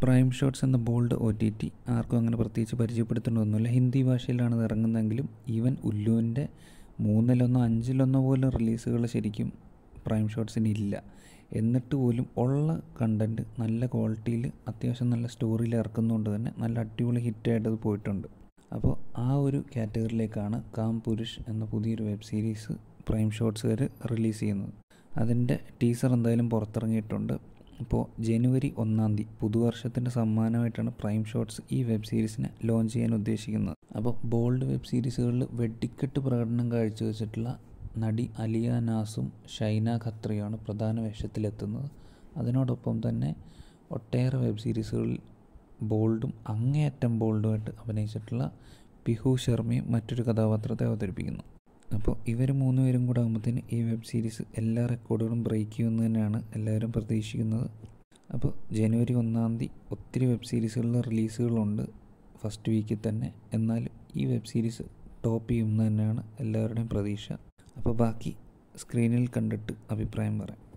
prime shots എന്ന bold O T T ആർക്കും അങ്ങനെ പ്രത്യേകിച്ച് പരിചയപ്പെടുത്തേണ്ടതൊന്നുമില്ല ഹിന്ദി ഭാഷയിലാണ് ഇത് ഇറങ്ങുന്നതെങ്കിലും ഈവൻ ഉല്ലുവിൻ്റെ മൂന്നിലൊന്നോ അഞ്ചിലൊന്നോ പോലും റിലീസുകൾ ശരിക്കും പ്രൈം ഷോട്ട്സിന് ഇല്ല എന്നിട്ട് പോലും ഉള്ള കണ്ടൻറ്റ് നല്ല ക്വാളിറ്റിയിൽ അത്യാവശ്യം നല്ല സ്റ്റോറിയിൽ ഇറക്കുന്നതുകൊണ്ട് തന്നെ നല്ല അടിപൊളി ഹിറ്റായിട്ട് അത് പോയിട്ടുണ്ട് അപ്പോൾ ആ ഒരു കാറ്റഗറിയിലേക്കാണ് കാം പുരുഷ് എന്ന പുതിയൊരു വെബ് സീരീസ് പ്രൈം ഷോട്ട്സുകാർ റിലീസ് ചെയ്യുന്നത് അതിൻ്റെ ടീസർ എന്തായാലും പുറത്തിറങ്ങിയിട്ടുണ്ട് അപ്പോൾ ജനുവരി ഒന്നാം തീയതി പുതുവർഷത്തിൻ്റെ സമ്മാനമായിട്ടാണ് പ്രൈം ഷോട്ട്സ് ഈ വെബ് സീരീസിനെ ലോഞ്ച് ചെയ്യാൻ ഉദ്ദേശിക്കുന്നത് അപ്പോൾ ബോൾഡ് വെബ് സീരീസുകളിൽ വെടിക്കെട്ട് പ്രകടനം കാഴ്ചവെച്ചിട്ടുള്ള നടി അലിയ നാസും ഷൈന ഖത്രിയാണ് പ്രധാന വേഷത്തിലെത്തുന്നത് അതിനോടൊപ്പം തന്നെ ഒട്ടേറെ വെബ് സീരീസുകളിൽ ബോൾഡും അങ്ങേയറ്റം ബോൾഡുമായിട്ട് അഭിനയിച്ചിട്ടുള്ള പിഹു ശർമ്മയും മറ്റൊരു കഥാപാത്രത്തെ അവതരിപ്പിക്കുന്നു അപ്പോൾ ഇവർ മൂന്നുപേരും കൂടെ ആകുമ്പോഴത്തേന് ഈ വെബ് സീരീസ് എല്ലാ റെക്കോർഡുകളും ബ്രേക്ക് ചെയ്യുമെന്ന് തന്നെയാണ് എല്ലാവരും പ്രതീക്ഷിക്കുന്നത് അപ്പോൾ ജനുവരി ഒന്നാം തീയതി ഒത്തിരി വെബ് സീരീസുകളിലെ റിലീസുകളുണ്ട് ഫസ്റ്റ് വീക്കിൽ തന്നെ എന്നാൽ ഈ വെബ് സീരീസ് ടോപ്പ് ചെയ്യുമെന്ന് തന്നെയാണ് എല്ലാവരുടെയും പ്രതീക്ഷ അപ്പോൾ ബാക്കി സ്ക്രീനിൽ കണ്ടിട്ട് അഭിപ്രായം പറയാം